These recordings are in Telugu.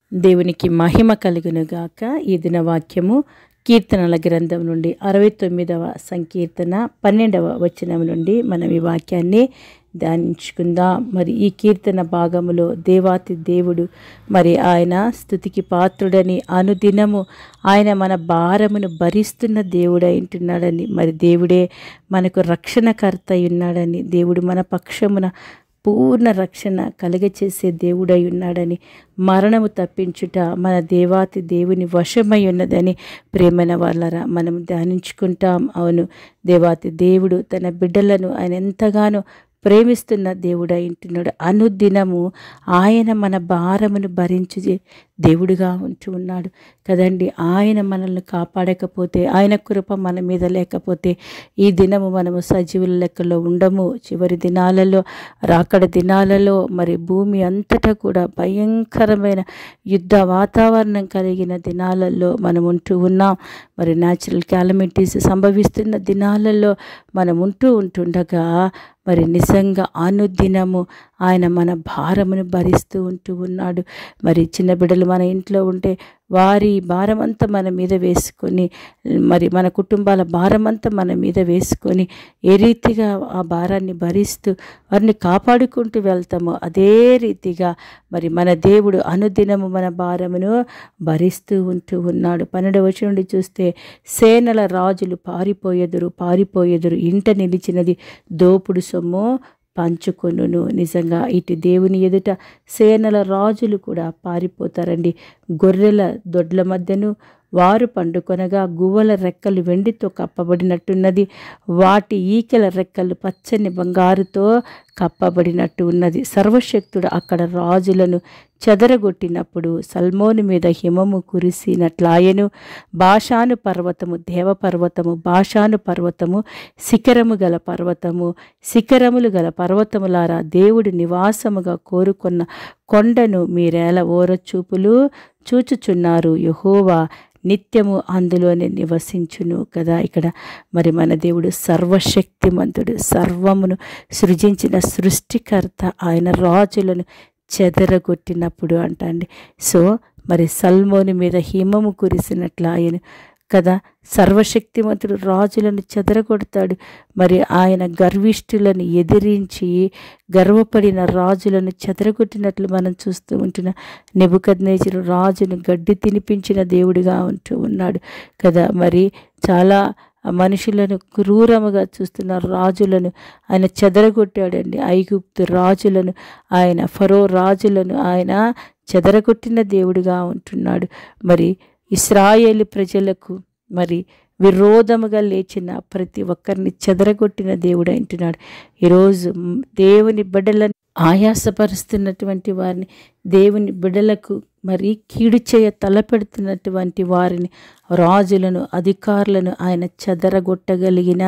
దేవునికి మహిమ కలుగును గాక ఈ దిన వాక్యము కీర్తనల గ్రంథం నుండి అరవై తొమ్మిదవ సంకీర్తన పన్నెండవ వచనం నుండి మనం ఈ వాక్యాన్ని ధ్యానించుకుందాం మరి ఈ కీర్తన భాగములో దేవాతి దేవుడు మరి ఆయన స్థుతికి పాత్రుడని అనుదినము ఆయన మన భారమును భరిస్తున్న దేవుడై ఉంటున్నాడని మరి దేవుడే మనకు రక్షణకర్త అయి ఉన్నాడని దేవుడు మన పక్షమున పూర్ణ రక్షణ కలుగచేసే దేవుడై ఉన్నాడని మరణము తప్పించుట మన దేవాతి దేవుని వశమై ఉన్నదని ప్రేమైన వాళ్ళరా మనం ధ్యానించుకుంటాం అవును దేవాతి దేవుడు తన బిడ్డలను ఆయన ఎంతగానో ప్రేమిస్తున్న దేవుడై ఉంటున్నాడు అనుదినము ఆయన మన భారమును భరించు దేవుడుగా ఉంటూ ఉన్నాడు కదండి ఆయన మనల్ని కాపాడకపోతే ఆయన కృప మన మీద లేకపోతే ఈ దినము మనము సజీవుల లెక్కలో ఉండము చివరి దినాలలో రాకడ దినాలలో మరి భూమి అంతటా కూడా భయంకరమైన యుద్ధ వాతావరణం కలిగిన దినాలలో మనం ఉంటూ ఉన్నాం మరి న్యాచురల్ క్యాలమిటీస్ సంభవిస్తున్న దినాలలో మనం ఉంటూ ఉంటుండగా మరి నిజంగా అనుదినము ఆయన మన భారమును భరిస్తూ ఉంటూ ఉన్నాడు మరి చిన్న బిడ్డలు మన ఇంట్లో ఉంటే వారి భారమంతా మన మీద వేసుకొని మరి మన కుటుంబాల భారమంతా మన మీద వేసుకొని ఏ రీతిగా ఆ భారాన్ని భరిస్తూ వారిని కాపాడుకుంటూ వెళ్తామో అదే రీతిగా మరి మన దేవుడు అనుదినము మన భారమును భరిస్తూ ఉంటూ ఉన్నాడు పన్నెండు వచ్చి నుండి చూస్తే సేనల రాజులు పారిపోయేదురు పారిపోయేదురు ఇంట నిలిచినది దోపుడు సొమ్ము పంచుకొనును నిజంగా ఇటు దేవుని ఎదుట సేనల రాజులు కూడా పారిపోతారండి గొర్రెల దొడ్ల మధ్యను వారు పండుకొనగా గువ్వల రెక్కలు వెండితో కప్పబడినట్టున్నది వాటి ఈకెల రెక్కలు పచ్చని బంగారుతో కప్పబడినట్టు ఉన్నది సర్వశక్తుడు అక్కడ రాజులను చెదరగొట్టినప్పుడు సల్మోను మీద హిమము కురిసినట్లాయను భాషాను పర్వతము దేవ పర్వతము భాషాను పర్వతము శిఖరము గల పర్వతము శిఖరములు గల పర్వతములారా దేవుడు నివాసముగా కోరుకున్న కొండను మీరేల ఓరచూపులు చూచుచున్నారు యహోవా నిత్యము అందులోనే నివసించును కదా ఇక్కడ మరి మన దేవుడు సర్వశక్తిమంతుడు సర్వమును సృజించిన సృష్టికర్త ఆయన రాజులను చెదరగొట్టినప్పుడు అంటండి సో మరి సల్మోని మీద హిమము కురిసినట్లు ఆయన కదా సర్వశక్తిమంతుడు రాజులను చెదరగొడతాడు మరి ఆయన గర్విష్ఠులను ఎదిరించి గర్వపడిన రాజులను చెదరగొట్టినట్లు మనం చూస్తూ ఉంటున్న నెబుకద్నేజరు రాజును గడ్డి తినిపించిన దేవుడిగా ఉంటూ ఉన్నాడు కదా మరి చాలా మనుషులను క్రూరముగా చూస్తున్న రాజులను ఆయన చెదరగొట్టాడండి ఐగుప్తు రాజులను ఆయన ఫరో రాజులను ఆయన చెదరగొట్టిన దేవుడిగా ఉంటున్నాడు మరి ఇస్రాయేలు ప్రజలకు మరి విరోధముగా లేచిన ప్రతి ఒక్కరిని చెదరగొట్టిన దేవుడు అంటున్నాడు ఈరోజు దేవుని బిడ్డలను ఆయాసపరుస్తున్నటువంటి వారిని దేవుని బిడ్డలకు మరి కీడు చేయ తలపెడుతున్నటువంటి వారిని రాజులను అధికారులను ఆయన చెదరగొట్టగలిగిన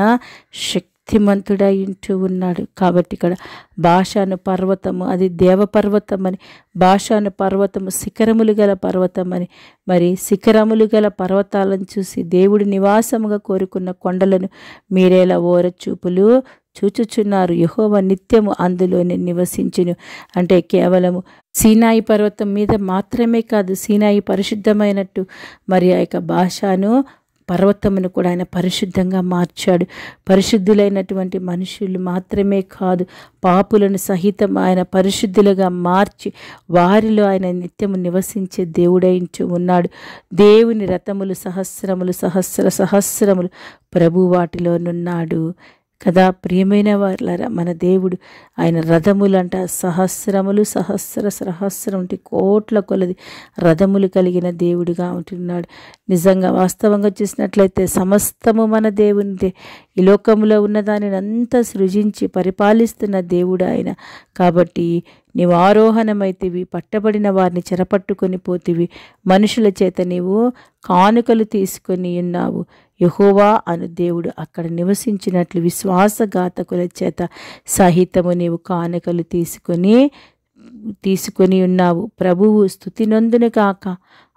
శక్తిమంతుడై ఉంటూ ఉన్నాడు కాబట్టి ఇక్కడ భాషాను పర్వతము అది దేవపర్వతం అని భాషాను పర్వతము శిఖరములు గల పర్వతం అని మరి శిఖరములు గల పర్వతాలను చూసి దేవుడి నివాసముగా కోరుకున్న కొండలను మీరేలా ఓరచూపులు చూచుచున్నారు యహోవ నిత్యము అందులోనే నివసించును అంటే కేవలము సీనాయి పర్వతం మీద మాత్రమే కాదు సీనాయి పరిశుద్ధమైనట్టు మరి ఆ యొక్క భాషను పర్వతమును కూడా ఆయన పరిశుద్ధంగా మార్చాడు పరిశుద్ధులైనటువంటి మనుషులు మాత్రమే కాదు పాపులను సహితం ఆయన పరిశుద్ధులుగా మార్చి వారిలో ఆయన నిత్యము నివసించే దేవుడైంచు ఉన్నాడు దేవుని రథములు సహస్రములు సహస్ర సహస్రములు ప్రభు వాటిలోనున్నాడు కదా ప్రియమైన వాళ్ళ మన దేవుడు ఆయన రథములంట సహస్రములు సహస్ర సహస్రం కోట్ల కొలది రథములు కలిగిన దేవుడిగా ఉంటున్నాడు నిజంగా వాస్తవంగా చూసినట్లయితే సమస్తము మన దేవునిదే ఈ లోకంలో ఉన్న దానిని అంతా సృజించి పరిపాలిస్తున్న దేవుడు ఆయన కాబట్టి నీవు ఆరోహణమైతివి పట్టబడిన వారిని చెరపట్టుకొని పోతివి మనుషుల చేత నీవు కానుకలు తీసుకొని ఉన్నావు యహోవా అను దేవుడు అక్కడ నివసించినట్లు విశ్వాసఘాతకుల చేత సహితము నీవు కానుకలు తీసుకొని తీసుకొని ఉన్నావు ప్రభువు స్థుతి నొందును కాక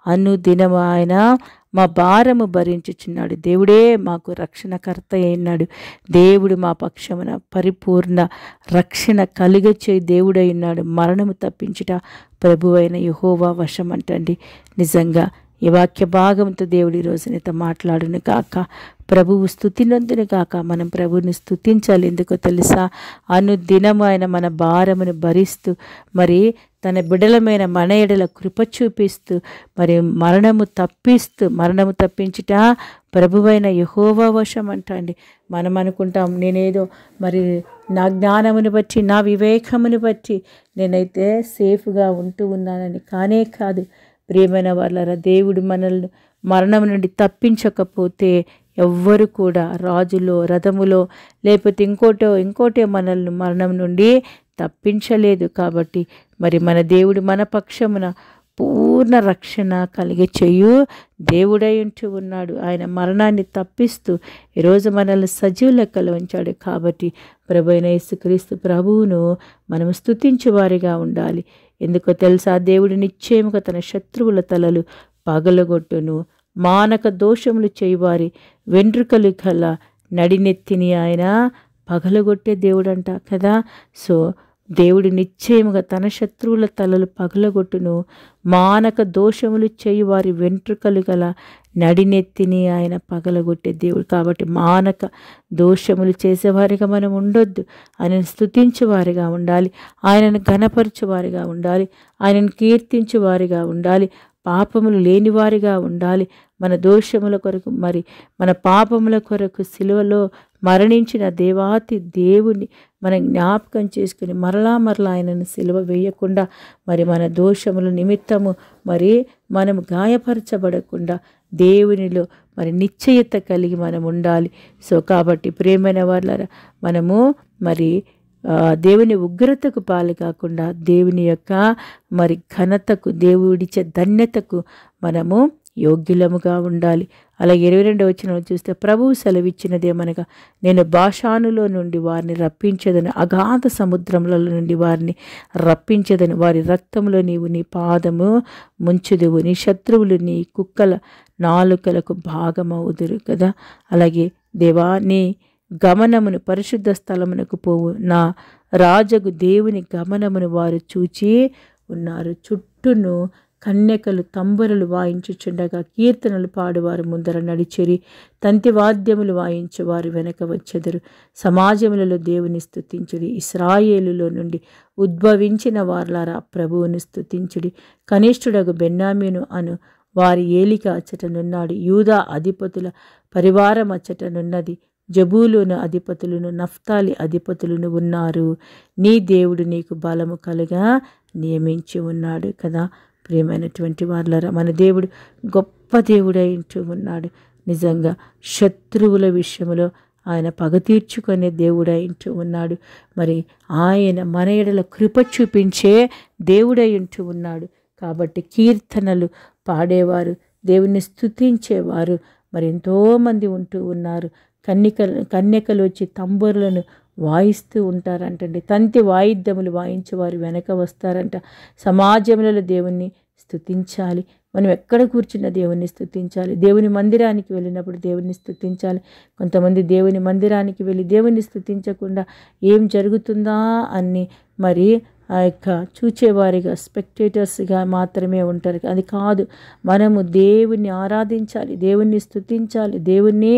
అనుదినము ఆయన మా భారము భరించుచున్నాడు దేవుడే మాకు రక్షణకర్త అయినాడు దేవుడు మా పక్షమున పరిపూర్ణ రక్షణ కలిగచ్చే దేవుడై ఉన్నాడు మరణము తప్పించుట ప్రభువైన యహోవా వశం అంటండి నిజంగా ఈ వాక్య భాగంతో దేవుడి రోజు నీతో మాట్లాడును కాక ప్రభువు స్థుతినందును కాక మనం ప్రభువుని స్థుతించాలి ఎందుకో తెలుసా అనుదినము ఆయన మన భారమును భరిస్తూ మరి తన బిడలమైన మన ఎడల కృప చూపిస్తూ మరి మరణము తప్పిస్తూ మరణము తప్పించుట ప్రభువైన యహోవా వశం అంటండి మనం అనుకుంటాం నేనేదో మరి నా జ్ఞానమును బట్టి నా వివేకమును బట్టి నేనైతే సేఫ్గా ఉంటూ ఉన్నానని కానే కాదు ప్రియమైన వాళ్ళరా దేవుడు మనల్ని మరణం నుండి తప్పించకపోతే ఎవ్వరు కూడా రాజులో రథములో లేకపోతే ఇంకోటో ఇంకోటే మనల్ని మరణం నుండి తప్పించలేదు కాబట్టి మరి మన దేవుడు మన పక్షమున పూర్ణ రక్షణ కలిగే చెయ్యు దేవుడై ఉంటూ ఉన్నాడు ఆయన మరణాన్ని తప్పిస్తూ ఈరోజు మనల్ని సజీవ లెక్కలో ఉంచాడు కాబట్టి ప్రభు అయిన యేసుక్రీస్తు ప్రభువును మనం స్తుతించువారిగా ఉండాలి ఎందుకో తెలుసా దేవుడు నిశ్చయముగా తన శత్రువుల తలలు పగలగొట్టును మానక దోషములు చేయువారి వెంట్రుకలు కల నడినెత్తిని ఆయన పగలగొట్టే దేవుడంట కదా సో దేవుడు నిశ్చయముగా తన శత్రువుల తలలు పగలగొట్టును మానక దోషములు చేయి వారి వెంట్రుకలు గల నడినెత్తిని ఆయన పగలగొట్టే దేవుడు కాబట్టి మానక దోషములు చేసేవారిగా మనం ఉండొద్దు ఆయనను స్థుతించేవారిగా ఉండాలి ఆయనను ఘనపరచువారిగా ఉండాలి ఆయనను కీర్తించువారిగా ఉండాలి పాపములు లేనివారిగా ఉండాలి మన దోషముల కొరకు మరి మన పాపముల కొరకు సిలువలో మరణించిన దేవాతి దేవుని మనం జ్ఞాపకం చేసుకుని మరలా మరలా ఆయనను సిలువ వేయకుండా మరి మన దోషముల నిమిత్తము మరి మనం గాయపరచబడకుండా దేవునిలో మరి నిశ్చయత కలిగి మనం ఉండాలి సో కాబట్టి ప్రేమైన వాళ్ళ మనము మరి ఆ, దేవుని ఉగ్రతకు పాలు కాకుండా దేవుని యొక్క మరి ఘనతకు దేవుడిచ్చే ధన్యతకు మనము యోగ్యులముగా ఉండాలి అలాగే ఇరవై రెండవ వచ్చిన చూస్తే ప్రభువు సెలవిచ్చినదేమనగా నేను భాషానులో నుండి వారిని రప్పించదని అగాధ సముద్రములలో నుండి వారిని రప్పించదని వారి రక్తంలో నీవు నీ పాదము ముంచుదువు నీ శత్రువులు నీ కుక్కల నాలుకలకు భాగమవుదురు కదా అలాగే దేవా నీ గమనమును పరిశుద్ధ స్థలమునకు పోవు నా రాజగు దేవుని గమనమును వారు చూచి ఉన్నారు చుట్టూను కన్యకలు తంబురలు వాయించుచుండగా కీర్తనలు పాడువారు ముందర నడిచిరి తంతి వాద్యములు వాయించువారు వెనక వచ్చెదరు సమాజములలో దేవుని స్తుతించుడి ఇస్రాయేలులో నుండి ఉద్భవించిన వార్లారా ప్రభువుని స్తుతించుడి కనిష్ఠుడగు బెన్నామీను అను వారి ఏలిక అచ్చటనున్నాడు యూదా అధిపతుల పరివారం అచ్చటనున్నది జబూలును అధిపతులను నఫ్తాలి అధిపతులను ఉన్నారు నీ దేవుడు నీకు బలము కలుగా నియమించి ఉన్నాడు కదా ప్రియమైనటువంటి వాళ్ళరా మన దేవుడు గొప్ప దేవుడై ఉంటూ ఉన్నాడు నిజంగా శత్రువుల విషయంలో ఆయన పగ తీర్చుకునే దేవుడై ఉంటూ ఉన్నాడు మరి ఆయన మన ఎడల కృప చూపించే దేవుడై ఉంటూ ఉన్నాడు కాబట్టి కీర్తనలు పాడేవారు దేవుని స్తుతించేవారు మరి ఎంతోమంది ఉంటూ ఉన్నారు కన్నికలు కన్యకలు వచ్చి తంబూరులను వాయిస్తూ ఉంటారంటండి తంతి వాయిద్యములు వాయించేవారు వెనక వస్తారంట సమాజములలో దేవుణ్ణి స్తుతించాలి మనం ఎక్కడ కూర్చున్న దేవుణ్ణి స్తుతించాలి దేవుని మందిరానికి వెళ్ళినప్పుడు దేవుణ్ణి స్తుతించాలి కొంతమంది దేవుని మందిరానికి వెళ్ళి దేవుణ్ణి స్తుతించకుండా ఏం జరుగుతుందా అని మరి ఆ యొక్క చూచేవారిగా స్పెక్టేటర్స్గా మాత్రమే ఉంటారు అది కాదు మనము దేవుణ్ణి ఆరాధించాలి దేవుణ్ణి స్తుతించాలి దేవుణ్ణి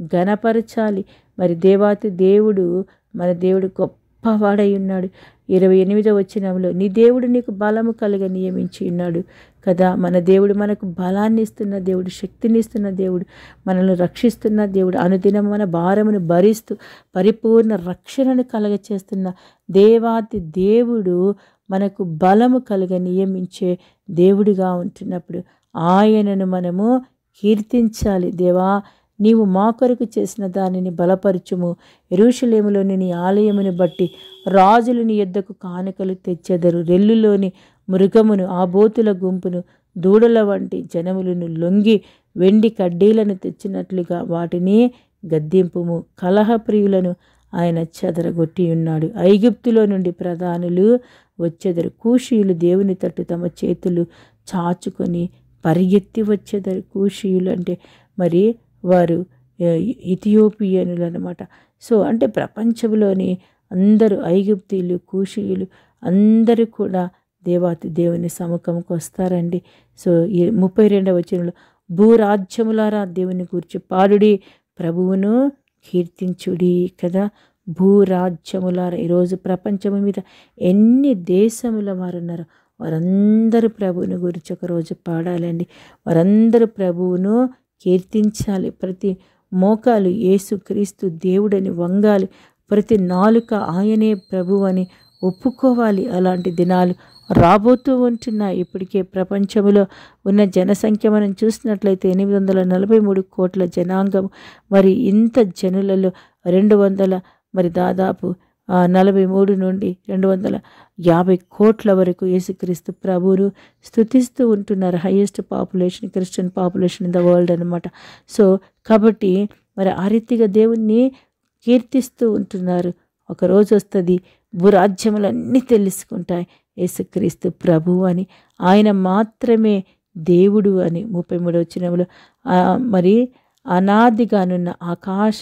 ఘనపరచాలి మరి దేవాతి దేవుడు మన దేవుడు గొప్పవాడై ఉన్నాడు ఇరవై ఎనిమిదో వచ్చినంలో నీ దేవుడు నీకు బలము కలగ నియమించి ఉన్నాడు కదా మన దేవుడు మనకు బలాన్ని ఇస్తున్న దేవుడు శక్తిని ఇస్తున్న దేవుడు మనల్ని రక్షిస్తున్న దేవుడు అనుదినం మన భారమును భరిస్తూ పరిపూర్ణ రక్షణను కలగ చేస్తున్న దేవాతి దేవుడు మనకు బలము కలగ నియమించే దేవుడిగా ఉంటున్నప్పుడు ఆయనను మనము కీర్తించాలి దేవా నీవు మా కొరకు చేసిన దానిని బలపరచుము ఎరుషలేములోని నీ ఆలయమును బట్టి రాజులు నీ యొద్దకు కానుకలు తెచ్చెదరు రెల్లులోని మృగమును ఆ బోతుల గుంపును దూడల వంటి జనములను లొంగి వెండి కడ్డీలను తెచ్చినట్లుగా వాటిని గద్దింపుము కలహప్రియులను ఆయన చెదరగొట్టి ఉన్నాడు ఐగుప్తులో నుండి ప్రధానులు వచ్చెదరు కూషీయులు దేవుని తట్టు తమ చేతులు చాచుకొని పరిగెత్తి వచ్చేదారు కూషీయులు అంటే మరి వారు ఆ, ఇథియోపియనులు అనమాట సో అంటే ప్రపంచంలోని అందరూ ఐగుప్తీయులు కూషీయులు అందరూ కూడా దేవాతి దేవుని సముఖంకి వస్తారండి సో ఈ ముప్పై రెండవ వచనంలో భూరాజ్యములారా దేవుని గురించి పాడుడి ప్రభువును కీర్తించుడి కదా భూరాజ్యములారా ఈరోజు ప్రపంచము మీద ఎన్ని దేశముల వారు ఉన్నారు వారందరూ ప్రభువుని గురించి ఒకరోజు పాడాలండి వారందరూ ప్రభువును కీర్తించాలి ప్రతి మోకాలు యేసుక్రీస్తు దేవుడని వంగాలి ప్రతి నాలుక ఆయనే ప్రభు అని ఒప్పుకోవాలి అలాంటి దినాలు రాబోతూ ఉంటున్నాయి ఇప్పటికే ప్రపంచంలో ఉన్న జనసంఖ్య మనం చూసినట్లయితే ఎనిమిది వందల నలభై మూడు కోట్ల జనాంగం మరి ఇంత జనులలో రెండు వందల మరి దాదాపు ఆ, నలభై మూడు నుండి రెండు వందల యాభై కోట్ల వరకు యేసుక్రీస్తు ప్రభువును స్థుతిస్తూ ఉంటున్నారు highest population Christian population in the world అనమాట సో కాబట్టి మరి ఆ రీతిగా దేవుణ్ణి కీర్తిస్తూ ఉంటున్నారు ఒక రోజు వస్తుంది భూరాజ్యములన్నీ తెలుసుకుంటాయి యేసుక్రీస్తు ప్రభు అని ఆయన మాత్రమే దేవుడు అని ముప్పై మూడవ వచనంలో ఆ, మరి అనాదిగానున్న ఆకాశ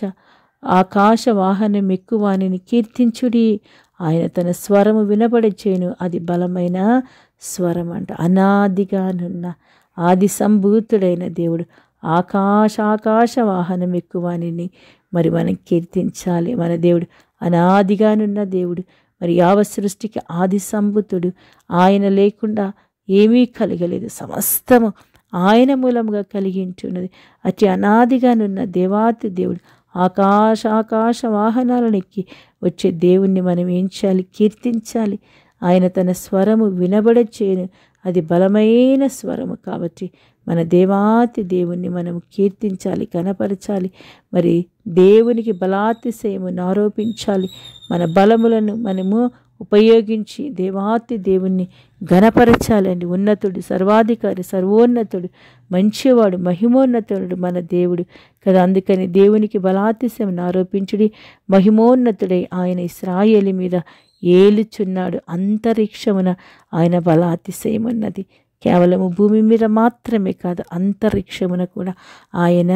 ఆకాశ వాహనం ఎక్కువానిని కీర్తించుడి ఆయన తన స్వరము వినబడచేను అది బలమైన స్వరం అంట అనాదిగానున్న ఆది సంభూతుడైన దేవుడు ఆకాశ ఆకాశ వాహనం ఎక్కువానిని మరి మనం కీర్తించాలి మన దేవుడు అనాదిగానున్న దేవుడు మరి యావ సృష్టికి ఆది సంభూతుడు ఆయన లేకుండా ఏమీ కలగలేదు సమస్తము ఆయన మూలంగా కలిగి ఉంటున్నది అతి అనాదిగానున్న దేవాతి దేవుడు ఆకాశ ఆకాశ వాహనాలను ఎక్కి వచ్చే దేవుణ్ణి మనం ఏం చేయాలి కీర్తించాలి ఆయన తన స్వరము వినబడచేను అది బలమైన స్వరము కాబట్టి మన దేవాతి దేవుణ్ణి మనం కీర్తించాలి కనపరచాలి మరి దేవునికి బలాతిశయమును ఆరోపించాలి మన బలములను మనము ఉపయోగించి దేవాతి దేవుణ్ణి ఘనపరచాలండి ఉన్నతుడు సర్వాధికారి సర్వోన్నతుడు మంచివాడు మహిమోన్నతుడు మన దేవుడు కదా అందుకని దేవునికి బలాతిశయం ఆరోపించుడి మహిమోన్నతుడై ఆయన ఇస్రాయేలి మీద ఏలుచున్నాడు అంతరిక్షమున ఆయన బలాతిశయం ఉన్నది కేవలము భూమి మీద మాత్రమే కాదు అంతరిక్షమున కూడా ఆయన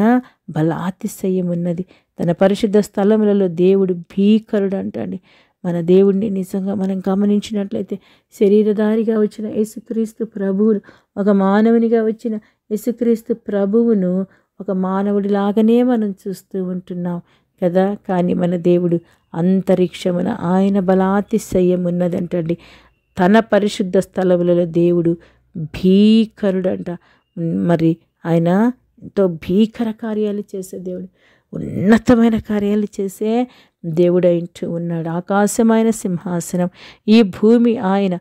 బలాతిశయం ఉన్నది తన పరిశుద్ధ స్థలములలో దేవుడు భీకరుడు అంటండి మన దేవుడిని నిజంగా మనం గమనించినట్లయితే శరీరధారిగా వచ్చిన యేసుక్రీస్తు ప్రభువును ఒక మానవునిగా వచ్చిన యేసుక్రీస్తు ప్రభువును ఒక మానవుడిలాగానే మనం చూస్తూ ఉంటున్నాం కదా కానీ మన దేవుడు అంతరిక్షమున ఆయన బలాతిశయం ఉన్నదంటండి తన పరిశుద్ధ స్థలములలో దేవుడు భీకరుడంట మరి ఆయన ఎంతో భీకర కార్యాలు చేసే దేవుడు ఉన్నతమైన కార్యాలు చేసే దేవుడైంటూ ఉన్నాడు ఆకాశమైన సింహాసనం ఈ భూమి ఆయన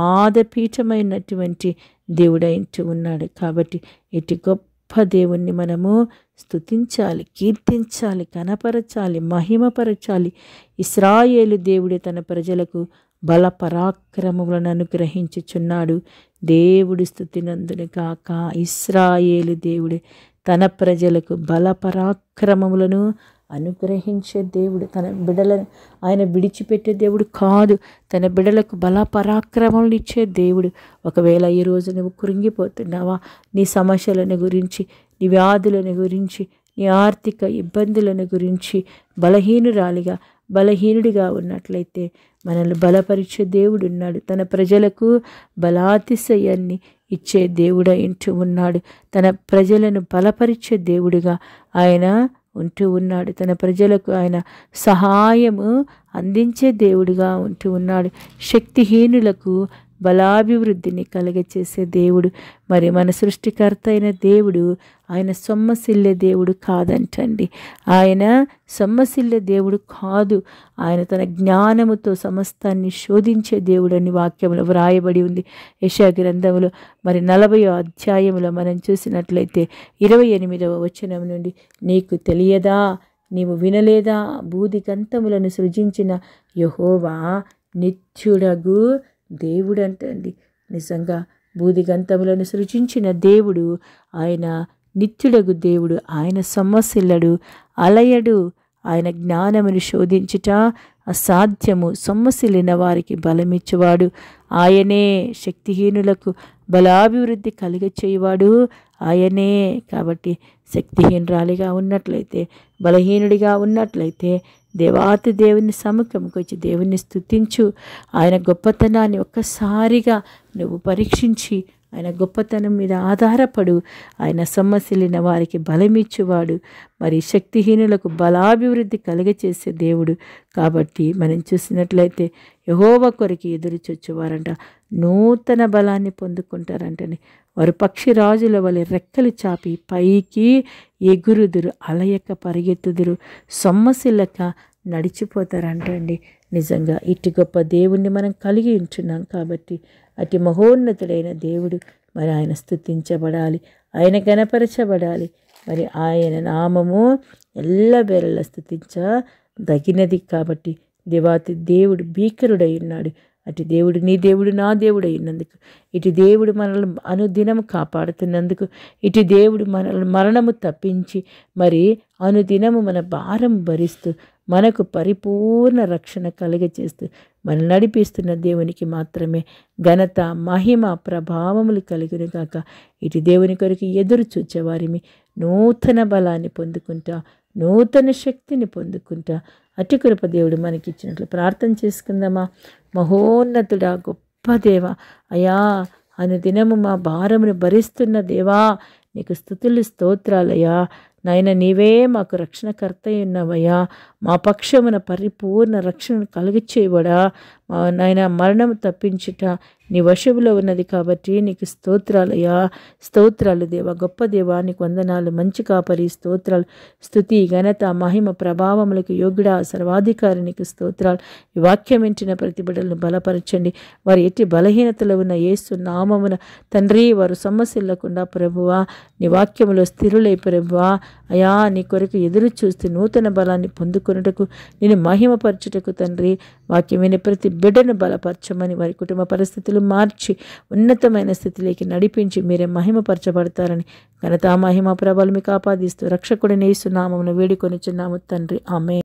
పాదపీఠమైనటువంటి దేవుడైంటూ ఉన్నాడు కాబట్టి ఇటు గొప్ప దేవుణ్ణి మనము స్తుతించాలి కీర్తించాలి కనపరచాలి మహిమపరచాలి ఇస్రాయేలు దేవుడే తన ప్రజలకు బల పరాక్రమములను అనుగ్రహించుచున్నాడు దేవుడి స్థుతినందును కాక ఇస్రాయేలు దేవుడే తన ప్రజలకు బల పరాక్రమములను అనుగ్రహించే దేవుడు తన బిడలను ఆయన విడిచిపెట్టే దేవుడు కాదు తన బిడలకు బల పరాక్రమములు ఇచ్చే దేవుడు ఒకవేళ ఈ రోజు నువ్వు కృంగిపోతున్నావా నీ సమస్యలను గురించి నీ వ్యాధులను గురించి నీ ఆర్థిక ఇబ్బందులను గురించి బలహీనురాలిగా బలహీనుడిగా ఉన్నట్లయితే మనల్ని బలపరిచే దేవుడు ఉన్నాడు తన ప్రజలకు బలాతిశయాన్ని ఇచ్చే దేవుడు ఇంటూ ఉన్నాడు తన ప్రజలను బలపరిచే దేవుడిగా ఆయన ఉంటూ ఉన్నాడు తన ప్రజలకు ఆయన సహాయము అందించే దేవుడిగా ఉంటూ ఉన్నాడు శక్తిహీనులకు బలాభివృద్ధిని కలగచేసే దేవుడు మరి మన సృష్టికర్త అయిన దేవుడు ఆయన సొమ్మసిల్లే దేవుడు కాదంటండి ఆయన సొమ్మసిల్లే దేవుడు కాదు ఆయన తన జ్ఞానముతో సమస్తాన్ని శోధించే దేవుడు అని వాక్యంలో వ్రాయబడి ఉంది యశా గ్రంథములో మరి నలభై అధ్యాయంలో మనం చూసినట్లయితే ఇరవై ఎనిమిదవ వచనం నుండి నీకు తెలియదా నీవు వినలేదా బూది గంతములను సృజించిన యహోవా నిత్యుడగు దేవుడు అంటండి నిజంగా బూది గంతములను సృజించిన దేవుడు ఆయన నిత్యుడగు దేవుడు ఆయన సొమ్మసిల్లడు అలయడు ఆయన జ్ఞానమును శోధించుట అసాధ్యము సొమ్మసిలిన వారికి బలమిచ్చువాడు ఆయనే శక్తిహీనులకు బలాభివృద్ధి కలిగచేయువాడు ఆయనే కాబట్టి శక్తిహీనురాలిగా ఉన్నట్లయితే బలహీనుడిగా ఉన్నట్లయితే దేవాతి దేవుని సముఖంకి వచ్చి దేవుని స్తుతించు ఆయన గొప్పతనాన్ని ఒక్కసారిగా నువ్వు పరీక్షించి ఆయన గొప్పతనం మీద ఆధారపడు ఆయన సొమ్మసిలిన వారికి బలమిచ్చువాడు మరి శక్తిహీనులకు బలాభివృద్ధి కలుగచేసే దేవుడు కాబట్టి మనం చూసినట్లయితే యహోవ కొరికి ఎదురు చొచ్చేవారంట నూతన బలాన్ని పొందుకుంటారంటని వారు పక్షి రాజుల వలె రెక్కలు చాపి పైకి ఎగురుదురు అలయక పరిగెత్తుదురు సొమ్మసిల్లక నడిచిపోతారంటండి నిజంగా ఇటు గొప్ప దేవుణ్ణి మనం కలిగి ఉంటున్నాం కాబట్టి అతి మహోన్నతుడైన దేవుడు మరి ఆయన స్థుతించబడాలి ఆయన గణపరచబడాలి మరి ఆయన నామము ఎల్లబెరల స్థుతించదగినది కాబట్టి దేవాతి దేవుడు భీకరుడై ఉన్నాడు అటు దేవుడు నీ దేవుడు నా దేవుడు అయినందుకు ఇటు దేవుడు మనల్ని అనుదినము కాపాడుతున్నందుకు ఇటు దేవుడు మనల్ని మరణము తప్పించి మరి అనుదినము మన భారం భరిస్తూ మనకు పరిపూర్ణ రక్షణ కలుగచేస్తూ మనం నడిపిస్తున్న దేవునికి మాత్రమే ఘనత మహిమ ప్రభావములు కలిగిన కాక ఇటు దేవుని కొరకు ఎదురు చూచేవారిమి నూతన బలాన్ని పొందుకుంటా నూతన శక్తిని పొందుకుంటా అటు కృప దేవుడు మనకిచ్చినట్లు ప్రార్థన చేసుకుందామా మహోన్నతుడా గొప్ప దేవ అయా అనుదినము మా భారమును భరిస్తున్న దేవా నీకు స్థుతులు స్తోత్రాలయ్యా నాయన నీవే మాకు రక్షణకర్త ఉన్నవయ్యా మా పక్షమున పరిపూర్ణ రక్షణను కలిగిచ్చేయబడా మా నాయన మరణం తప్పించుట నీ వశములో ఉన్నది కాబట్టి నీకు స్తోత్రాలయ్యా స్తోత్రాలు దేవ గొప్ప దేవా నీకు వందనాలు మంచి కాపరి స్తోత్రాలు స్థుతి ఘనత మహిమ ప్రభావములకు యోగుడా సర్వాధికారి నీకు స్తోత్రాలు ఈ వాక్యం వింటున్న ప్రతి బిడ్డలను బలపరచండి వారి ఎట్టి బలహీనతలో ఉన్న యేసు నామమున తండ్రి వారు సమస్యలకుండా ప్రభువా నీ వాక్యములో స్థిరులై ప్రభువా అయా నీ కొరకు ఎదురు చూస్తూ నూతన బలాన్ని పొందుకొనుటకు నేను మహిమపరచుటకు తండ్రి వాక్యం విని ప్రతి బిడ్డను బలపరచమని వారి కుటుంబ పరిస్థితులు మార్చి ఉన్నతమైన స్థితిలోకి నడిపించి మీరే మహిమపరచబడతారని ఘనత మహిమ ప్రభలు మీకు ఆపాదిస్తూ రక్షకుడిని వేస్తున్నామని వేడుకొని చున్నాము తండ్రి ఆమె